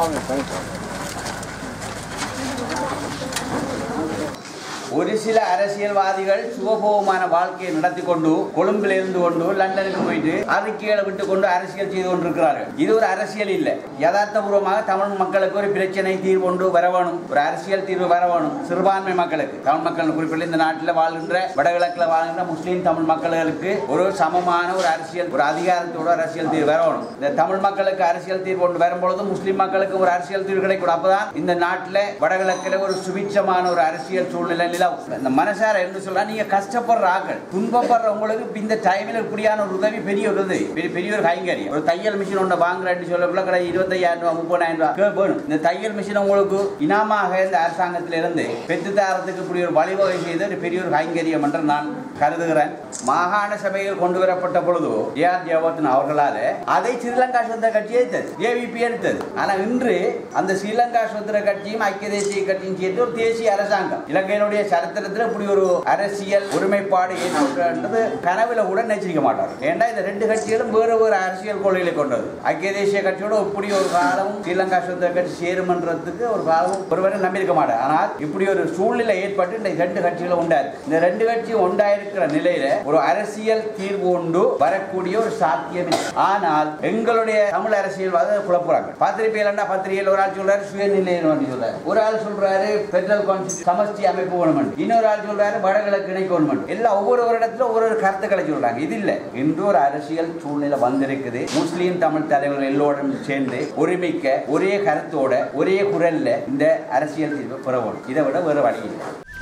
ஒரு சில அரசியல்வாதிகள் சுகபோகமான வாழ்க்கையை நடத்தி கொண்டு கொழும்பில் இருந்து கொண்டு லண்டனுக்கு போயிட்டு அறிக்கைகளை விட்டு கொண்டு அரசியல் செய்து கொண்டிருக்கிறார்கள் இது ஒரு அரசியல் இல்லை யதார்த்தபூர்வமாக தமிழ் மக்களுக்கு ஒரு பிரச்சனை தீர்வு கொண்டு வர வேணும் ஒரு அரசியல் தீர்வு வர வேணும் சிறுபான்மை மக்களுக்கு தமிழ் மக்கள் குறிப்பிட்ட இந்த நாட்டில் வாழ்கின்ற வடகிழக்கில் வாழ்கின்ற முஸ்லீம் தமிழ் மக்களுக்கு ஒரு சமமான ஒரு அரசியல் ஒரு அதிகாரத்தோட அரசியல் தீர்வு வர வேணும் இந்த தமிழ் மக்களுக்கு அரசியல் தீர்வு கொண்டு வரும்பொழுது முஸ்லீம் மக்களுக்கு ஒரு அரசியல் தீர்வு கிடைக்கும் அப்பதான் இந்த நாட்டில் வடகிழக்கில் ஒரு சுபிட்சமான ஒரு அரசியல் சூழ்நிலை நிலவும் இந்த மனசார என்று சொல்ல நீங்க கஷ்டப்படுற ஆக்கள் துன்பப்படுற உங்களுக்கு இந்த டைமில் இப்படியான ஒரு உதவி பெரிய ஒரு உதவி பெரிய பெரிய ஒரு கைங்கரியம் ஒரு தையல் மிஷின் ஒன்று வாங்குறேன்னு சொல்லக்குள்ள கடை இருபத்தையாயிரம் ரூபாய் முப்பதாயிரம் ரூபாய் வேணும் இந்த தையல் மிஷின் உங்களுக்கு இனாமாக இந்த அரசாங்கத்தில இருந்து பெற்று தரத்துக்கு இப்படி ஒரு வழிவகை செய்த ஒரு பெரிய ஒரு கைங்கரியம் என்று நான் கருதுகிறேன் மாகாண சபையில் கொண்டு வரப்பட்ட பொழுது ஏ ஆர் ஜெயவர்தன் அவர்களால அதை ஸ்ரீலங்கா சுதந்திர கட்சி எடுத்தது ஏவிபி எடுத்தது ஆனா இன்று அந்த ஸ்ரீலங்கா சுதந்திர கட்சியும் ஐக்கிய தேசிய கட்சியும் சேர்த்து ஒரு தேசிய அரசாங்கம் இலங்கையினுடைய சரித்திரத்தில் இப்படி ஒரு அரசியல் ஒருமைப்பாடு ஏற்படுறது கனவுல கூட நினைச்சிருக்க மாட்டார் ஏன்னா இந்த ரெண்டு கட்சிகளும் வேறு வேறு அரசியல் கொள்கைகளை கொண்டது ஐக்கிய தேசிய கட்சியோட இப்படி ஒரு காலமும் ஸ்ரீலங்கா சுதந்திர கட்சி சேருமன்றதுக்கு ஒரு காலமும் ஒருவரை நம்பியிருக்க மாட்டார் ஆனால் இப்படி ஒரு சூழ்நிலை ஏற்பட்டு இந்த ரெண்டு கட்சிகளும் உண்டாது இந்த ரெண்டு கட்சியும் உண்டாயிருக்கிற நிலையில ஒரு அரசியல் தீர்வு உண்டு வரக்கூடிய ஒரு சாத்தியம் இல்லை. ஆனால் எங்களுடைய தமிழ் அரசியல்வாத குழப்புறாங்க பத்திரிகையிலண்டா பத்திரிகையில் ஒரு ஆள் சொல்றாரு சுயநிலை சொல்றாரு ஒரு ஆள் சொல்றாரு பெட்ரோல் கான்ஸ்டியூ சமஷ்டி அமைப்பு வேணும் இன்னொரு ஆள் சொல்றாரு வடகிழக்கு இணைக்கணும் எல்லாம் ஒவ்வொரு இடத்துல ஒவ்வொரு ஒரு கருத்துக்களை சொல்றாங்க இது இல்ல இன்று ஒரு அரசியல் சூழ்நிலை வந்திருக்குது முஸ்லீம் தமிழ் தலைவர்கள் எல்லோரும் சேர்ந்து ஒருமிக்க ஒரே கருத்தோட ஒரே குரல்ல இந்த அரசியல் தீர்வு பெறவும் இதை விட வேறு வழி இல்லை